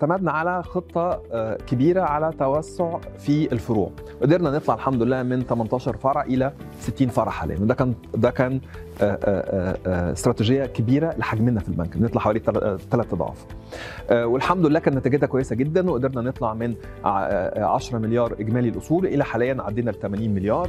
اعتمدنا على خطه آه، كبيره على توسع في الفروع قدرنا نطلع الحمد لله من 18 فرع الى 60 فرع حاليا وده كان ده كان آه، آه، آه، استراتيجيه كبيره لحجمنا في البنك بنطلع حوالي ثلاث اضعاف آه، والحمد لله كانت نتيجتها كويسه جدا وقدرنا نطلع من ع- آه، 10 مليار اجمالي الاصول الى حاليا عدينا ل 80 مليار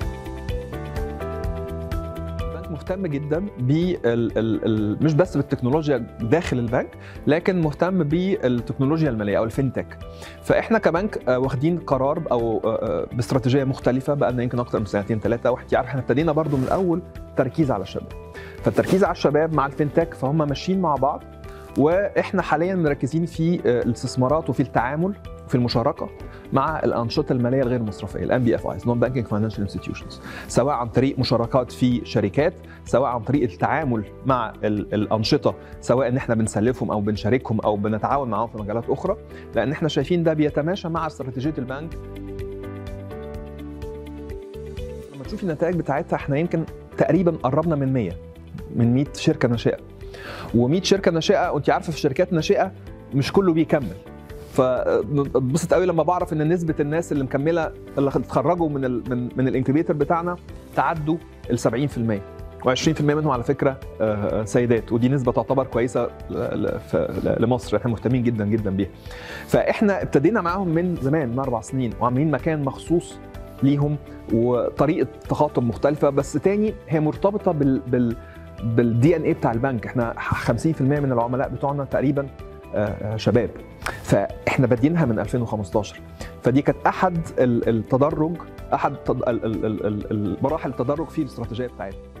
البنك مهتم جدا بال ال- ال- مش بس بالتكنولوجيا داخل البنك لكن مهتم بالتكنولوجيا الماليه او الفينتك فاحنا كبنك آه، واخدين قرار او آه، آه، باستراتيجيه مختلفه بقى لنا يمكن اكتر من سنتين ثلاثه واحد يعرف احنا ابتدينا برضو من الاول تركيز على الشباب فالتركيز على الشباب مع الفينتك فهم ماشيين مع بعض واحنا حاليا مركزين في آه، الاستثمارات وفي التعامل في المشاركه مع الانشطه الماليه الغير مصرفيه الان بي اف ايز نون بانكينج فاينانشال انستتيوشنز سواء عن طريق مشاركات في شركات سواء عن طريق التعامل مع ال- الانشطه سواء ان احنا بنسلفهم او بنشاركهم او بنتعاون معاهم في مجالات اخرى لان احنا شايفين ده بيتماشى مع استراتيجيه البنك لما تشوفي النتائج بتاعتها احنا يمكن تقريبا قربنا من 100 من 100 شركه ناشئه و100 شركه ناشئه وانت عارفه في الشركات الناشئه مش كله بيكمل فاتبسط قوي لما بعرف ان نسبه الناس اللي مكمله اللي اتخرجوا من ال من, من الانكيبيتر بتاعنا تعدوا ال 70% و20% منهم على فكره آه، سيدات ودي نسبه تعتبر كويسه ل- ل- ف- لمصر احنا مهتمين جدا جدا بيها فاحنا ابتدينا معاهم من زمان من اربع سنين وعاملين مكان مخصوص ليهم وطريقه تخاطب مختلفه بس تاني هي مرتبطه بال بال بالدي ان اي بتاع البنك احنا 50% من العملاء بتوعنا تقريبا آه، آه، شباب فاحنا بادينها من 2015 فدي كانت احد ال- التدرج احد التد- ال- ال- ال- ال- المراحل التدرج في الاستراتيجيه بتاعتنا